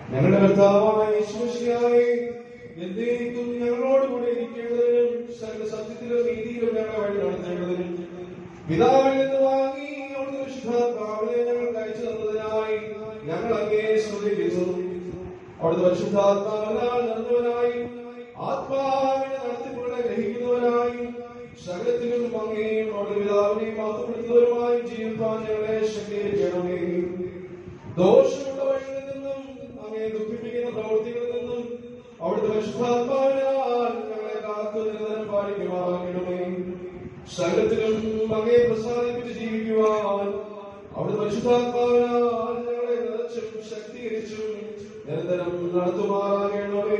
ഞങ്ങളുടെ കർത്താവായ യേശുമിശിഹായേ, എന്നേക്കും ഞങ്ങളോട് കൂടെ ഇരിക്കേണ്ടതിനും സകല സത്യത്തിലും നീതിയിലും ഞങ്ങളെ വഴി നടത്തേണ്ടതിനും പിതാവിൽ നിന്ന് വാങ്ങി അവിടുത്തെ വിശുദ്ധാത്മാവിനെ ഞങ്ങൾക്ക് അയച്ചു തന്നതിനായി ഞങ്ങൾ അങ്ങേ സ്തുതിക്കുന്നു അവിടുത്തെ പരിശുദ്ധാത്മാവിനാൽ നടന്നവനായി ആത്മാവിനെ നടത്തിപ്പുകളെ ഗ്രഹിക്കുന്നവനായി സകലത്തിലും അങ്ങേയും അവിടുത്തെ പിതാവിനെയും മാത്രപ്പെടുത്തുന്നവരുമായി ജീവിക്കാൻ ഞങ്ങളെ ശക്തീകരിക്കണമേ ദോഷമുള്ള വഴികളിൽ നിന്നും അങ്ങേ ദുഃഖിപ്പിക്കുന്ന പ്രവൃത്തികളിൽ നിന്നും അവിടുത്തെ പരിശുദ്ധാത്മാവിനാൽ ഞങ്ങളെ കാത്തു നിരന്തരം പാലിക്കുമാറാകണമേ സകലത്തിലും അങ്ങേ പ്രസാദിപ്പിച്ച് ജീവിക്കുവാൻ അവിടുത്തെ പരിശുദ്ധാത്മാവിനാൽ ഞങ്ങളെ നിറച്ചും ശക്തീകരിച്ചും നിരന്തരം നടത്തുമാറാകണമേ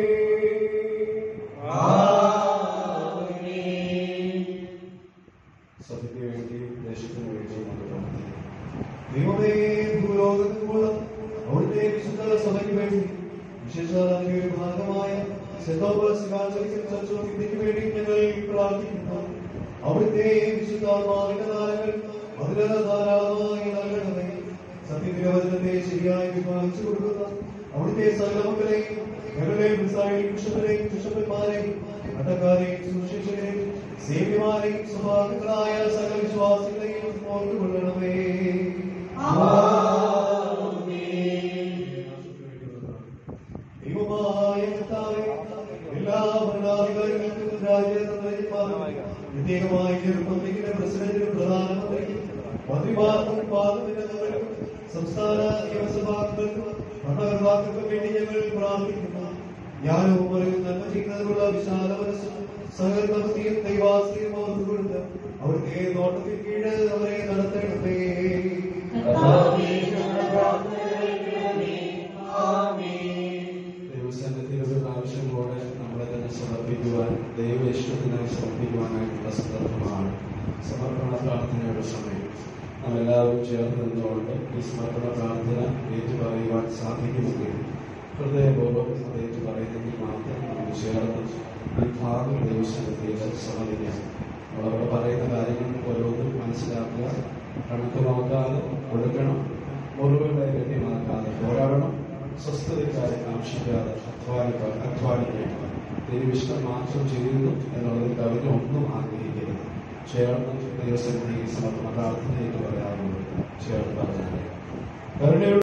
സഭയ്ക്ക് വേണ്ടി ദേശത്തിന് വേണ്ടി നമുക്ക് പ്രാർത്ഥിക്കാം ദൈവമേ ഭൂലോകത്തിലുള്ള അവിടുത്തെ വിശുദ്ധ സഭയ്ക്ക് വേണ്ടി വിശേഷാൽ അങ്ങയുടെ ഭാഗമായ സെന്തോപസികാചരിക്കൽ ചർച്ച ഇന്ത്യക്ക് വേണ്ടി ഞങ്ങൾ പ്രാർത്ഥിക്കുന്നു അവിടുത്തെ വിശുദ്ധാത്മാവിന്റെ നാളുകൾ അതില ധാരാളമായി നൽകണമേ സത്യനിരവചനത്തെ ശരിയായി വിഭാഗിച്ചു കൊടുക്കുന്ന അവിടുത്തെ സകല മക്കളെയും ഞങ്ങളുടെ മിസായും ബിഷപ്പരെയും ബിഷപ്പന്മാരെയും പട്ടക്കാരെയും സുശിക്ഷരെയും സേവ്യമാരെയും സ്വഭാവങ്ങളായ സകല വിശ്വാസികളെയും ഓർത്തുകൊള്ളണമേ ദൈവമായ കർത്താവേ, എല്ലാ ഭരണാധികാരികൾക്കും രാജ്യതന്ത്രജ്ഞന്മാർക്കും പ്രത്യേകമായി റിപ്പബ്ലിക്കിന്റെ പ്രസിഡന്റിനും പ്രധാനമന്ത്രിക്കും മന്ത്രിമാർക്കും പാർലമെന്റംഗങ്ങൾക്കും സംസ്ഥാന നിയമസഭാംഗങ്ങൾക്കും ഭരണകർത്താക്കൾക്കും വേണ്ടി ഞങ്ങൾ പ്രാർത്ഥിക്കുന്നു ഞാനും അവരും നന്മ ചെയ്യുന്നതിനുള്ള വിശാല മനസ്സും സഹകരണബുദ്ധിയും ദൈവാശ്രയം അവർക്ക് കൊടുത്ത് അവിടുത്തെ നോട്ടത്തിൽ കീഴ് അവരെ നടത്തണമേ ദൈവസന്നിധിയിൽ ഒരു പ്രാവശ്യം കൂടെ നമ്മളെ തന്നെ സമർപ്പിക്കുവാൻ ദൈവ ഇഷ്ടത്തിനായി സമർപ്പിക്കുവാനായിട്ടുള്ള സന്ദർഭമാണ് സമർപ്പണ പ്രാർത്ഥനയുടെ സമയം നാം എല്ലാവരും ചേർന്ന് നിന്നുകൊണ്ട് ഈ സമർപ്പണ പ്രാർത്ഥന ഏറ്റുപറയുവാൻ സാധിക്കുമെങ്കിൽ ഹൃദയപൂർവ്വം അത് ഏറ്റുപറയുന്നെങ്കിൽ മാത്രം നമുക്ക് ചേർന്ന് ഈ ഭാഗം ദൈവസന്നിധിയിൽ സമർപ്പിക്കാം നമ്മളവിടെ പറയുന്ന കാര്യങ്ങൾ ഓരോന്നും മനസ്സിലാക്കുക കണക്ക് നോക്കാതെ കൊടുക്കണം മുറിവുകളെ ലഭ്യമാക്കാതെ പോരാടണം സ്വസ്ഥതയ്ക്കായി കാക്ഷിക്കാതെ അധ്വാനിക്കുക അധ്വാനിക്കുക ദൈവവിഷ്ടം മാത്രം ചെയ്യുന്നു എന്നുള്ളതിൽ കവിഞ്ഞ ഒന്നും ആഗ്രഹിക്കരുത് ചേർന്ന് ദൈവസന്നിധി സമർപ്പണ പ്രാർത്ഥനയ്ക്ക് പറയാറുണ്ട് ചേർന്ന് പറഞ്ഞു കരുണയുള്ള